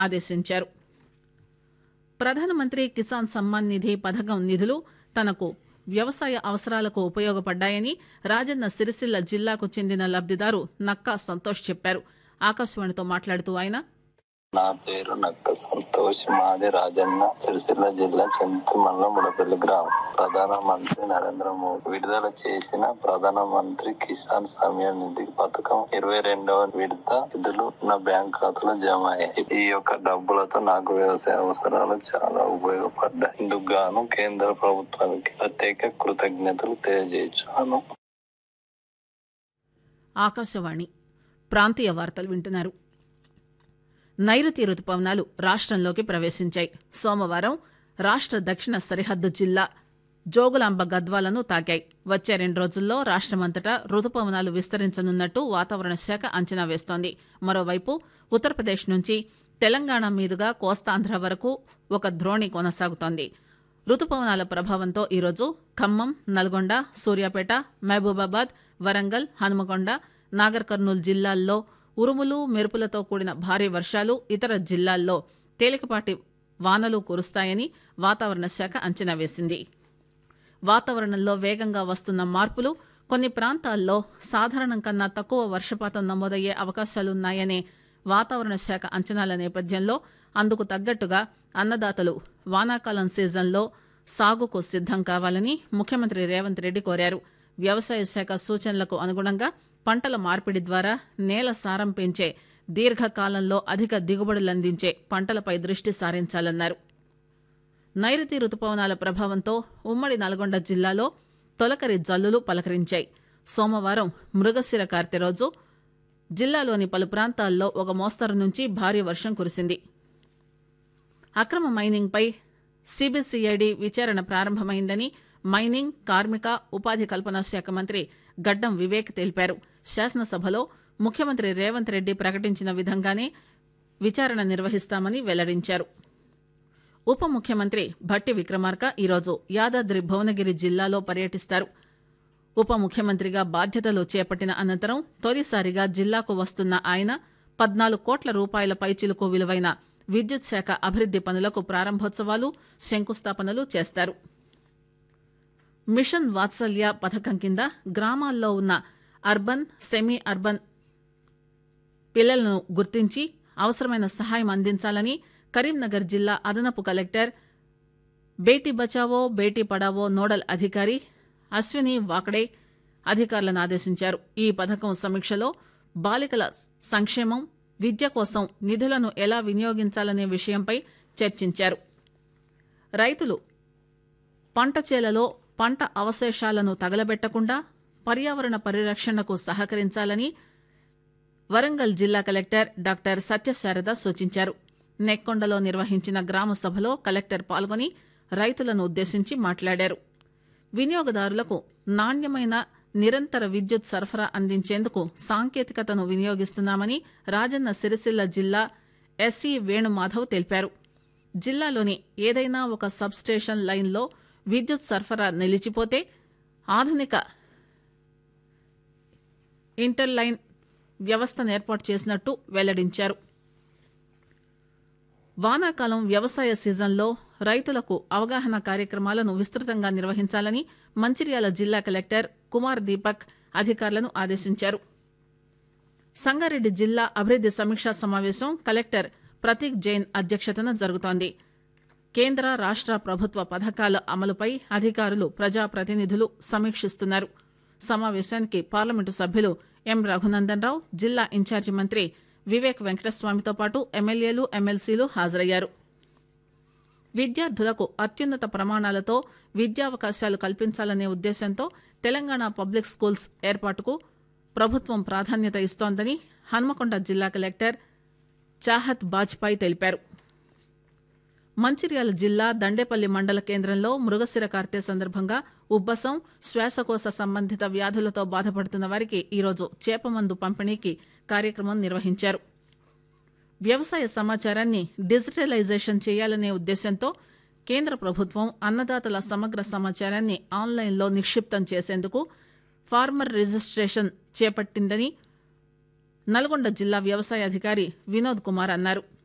ఆదేశించారు ప్రధానమంత్రి కిసాన్ సమ్మాన్ నిధి పథకం నిధులు తనకు వ్యవసాయ అవసరాలకు ఉపయోగపడ్డాయని రాజన్న సిరిసిల్ల జిల్లాకు చెందిన లబ్దిదారు నక్కా సంతోష్ చెప్పారు ఆకాశవాణితో మాట్లాడుతూ ఆయన నా పేరు నక్క సంతోష్ మాది రాజన్న సిరిసిల్ల జిల్లా చింతమల్ల ముడపల్లి గ్రామం ప్రధాన మంత్రి నరేంద్ర మోదీ విడుదల చేసిన ప్రధాన మంత్రి కిసాన్ సమయం నిధి పథకం ఇరవై రెండవ విడత నిధులు నా బ్యాంక్ ఖాతాలో జమ అయ్యాయి ఈ యొక్క డబ్బులతో నాకు వ్యవసాయ అవసరాలు చాలా ఉపయోగపడ్డాయి ఇందుకు గాను కేంద్ర ప్రభుత్వానికి ప్రత్యేక కృతజ్ఞతలు తెలియజేయచ్చాను ఆకాశవాణి ప్రాంతీయ వార్తలు వింటున్నారు నైరుతి రుతుపవనాలు రాష్ట్రంలోకి ప్రవేశించాయి సోమవారం రాష్ట్ర దక్షిణ సరిహద్దు జిల్లా జోగులాంబ గద్వాలను తాకాయి వచ్చే రెండు రోజుల్లో రాష్టమంతటా రుతుపవనాలు విస్తరించనున్నట్టు వాతావరణ శాఖ అంచనా వేస్తోంది మరోవైపు ఉత్తరప్రదేశ్ నుంచి తెలంగాణ మీదుగా కోస్తాంధ్ర వరకు ఒక ద్రోణి కొనసాగుతోంది రుతుపవనాల ప్రభావంతో ఈరోజు ఖమ్మం నల్గొండ సూర్యాపేట మహబూబాబాద్ వరంగల్ హనుమకొండ నాగర్ కర్నూలు జిల్లాల్లో ఉరుములు మెరుపులతో కూడిన భారీ వర్షాలు ఇతర జిల్లాల్లో తేలికపాటి వానలు కురుస్తాయని వాతావరణ శాఖ అంచనా వేసింది వాతావరణంలో వేగంగా వస్తున్న మార్పులు కొన్ని ప్రాంతాల్లో సాధారణం కన్నా తక్కువ వర్షపాతం నమోదయ్యే అవకాశాలున్నాయనే వాతావరణ శాఖ అంచనాల నేపథ్యంలో అందుకు తగ్గట్టుగా అన్నదాతలు వానాకాలం సీజన్లో సాగుకు సిద్దం కావాలని ముఖ్యమంత్రి రేవంత్ రెడ్డి కోరారు వ్యవసాయ శాఖ సూచనలకు అనుగుణంగా పంటల మార్పిడి ద్వారా నేల సారం పెంచే దీర్ఘకాలంలో అధిక దిగుబడులందించే పంటలపై దృష్టి సారించాలన్నారు నైరుతి రుతుపవనాల ప్రభావంతో ఉమ్మడి నల్గొండ జిల్లాలో తొలకరి జల్లులు పలకరించాయి సోమవారం మృగశిర కార్తె రోజు జిల్లాలోని పలు ప్రాంతాల్లో ఒక మోస్తరు నుంచి భారీ వర్షం కురిసింది అక్రమ మైనింగ్పై సిబిసిఐడి విచారణ ప్రారంభమైందని మైనింగ్ కార్మిక ఉపాధి కల్పన శాఖ మంత్రి గడ్డం వివేక్ తెలిపారు శాసనసభలో ముఖ్యమంత్రి రేవంత్ రెడ్డి ప్రకటించిన విధంగానే విచారణ నిర్వహిస్తామని వెల్లడించారు ఉప ముఖ్యమంత్రి భట్టి విక్రమార్క ఈరోజు యాదాద్రి భువనగిరి జిల్లాలో పర్యటిస్తారు ఉప ముఖ్యమంత్రిగా బాధ్యతలు చేపట్టిన అనంతరం తొలిసారిగా జిల్లాకు వస్తున్న ఆయన పద్నాలుగు కోట్ల రూపాయల పైచిలుకు విలువైన విద్యుత్ శాఖ అభివృద్ది పనులకు ప్రారంభోత్సవాలు శంకుస్థాపనలు చేస్తారు మిషన్ వాత్సల్య పథకం కింద గ్రామాల్లో ఉన్న అర్బన్ సెమీ అర్బన్ పిల్లలను గుర్తించి అవసరమైన సహాయం అందించాలని కరీంనగర్ జిల్లా అదనపు కలెక్టర్ బేటీ బచావో బేటీ పడావో నోడల్ అధికారి అశ్విని వాకడే అధికారులను ఆదేశించారు ఈ పథకం సమీక్షలో బాలికల సంక్షేమం విద్య కోసం నిధులను ఎలా వినియోగించాలనే విషయంపై చర్చించారు రైతులు పంట చేలలో పంట అవశేషాలను తగలబెట్టకుండా పర్యావరణ పరిరక్షణకు సహకరించాలని వరంగల్ జిల్లా కలెక్టర్ డాక్టర్ సత్యశారద సూచించారు నెక్కొండలో నిర్వహించిన గ్రామ సభలో కలెక్టర్ పాల్గొని రైతులను ఉద్దేశించి మాట్లాడారు వినియోగదారులకు నాణ్యమైన నిరంతర విద్యుత్ సరఫరా అందించేందుకు సాంకేతికతను వినియోగిస్తున్నామని రాజన్న సిరిసిల్ల జిల్లా ఎస్సీ వేణుమాధవ్ తెలిపారు జిల్లాలోని ఏదైనా ఒక సబ్ స్టేషన్ లైన్లో విద్యుత్ సరఫరా నిలిచిపోతే ఆధునిక ఇంటర్ లైన్ వ్యవస్థను ఏర్పాటు చేసినట్టు వెల్లడించారు వానాకాలం వ్యవసాయ సీజన్లో రైతులకు అవగాహన కార్యక్రమాలను విస్తృతంగా నిర్వహించాలని మంచిర్యాల జిల్లా కలెక్టర్ కుమార్ దీపక్ అధికారులను ఆదేశించారు సంగారెడ్డి జిల్లా అభివృద్ది సమీక్షా సమావేశం కలెక్టర్ ప్రతీక్ జైన్ అధ్యక్షతన జరుగుతోంది కేంద్ర రాష్ట ప్రభుత్వ పథకాల అమలుపై అధికారులు ప్రజాప్రతినిధులు సమీక్షిస్తున్నారు సమావేశానికి పార్లమెంటు సభ్యులు ఎం రఘునందన్ రావు జిల్లా ఇన్ఛార్జి మంత్రి వివేక్ వెంకటస్వామితో పాటు ఎమ్మెల్యేలు ఎమ్మెల్సీలు హాజరయ్యారు విద్యార్థులకు అత్యున్నత ప్రమాణాలతో విద్యావకాశాలు కల్పించాలనే ఉద్దేశంతో తెలంగాణ పబ్లిక్ స్కూల్స్ ఏర్పాటుకు ప్రభుత్వం ప్రాధాన్యత ఇస్తోందని హన్మకొండ జిల్లా కలెక్టర్ చాహత్ బాజ్పాయ్ తెలిపారు మంచిర్యాల జిల్లా దండేపల్లి మండల కేంద్రంలో మృగశిర కార్తె సందర్భంగా ఉబ్బసం శ్వాసకోశ సంబంధిత వ్యాధులతో బాధపడుతున్న వారికి ఈరోజు చేపమందు పంపిణీకి కార్యక్రమం నిర్వహించారు వ్యవసాయ సమాచారాన్ని డిజిటలైజేషన్ చేయాలనే ఉద్దేశంతో కేంద్ర ప్రభుత్వం అన్నదాతల సమగ్ర సమాచారాన్ని ఆన్లైన్లో నిక్షిప్తం చేసేందుకు ఫార్మర్ రిజిస్ట్రేషన్ చేపట్టిందని నల్గొండ జిల్లా వ్యవసాయ అధికారి వినోద్ కుమార్ అన్నారు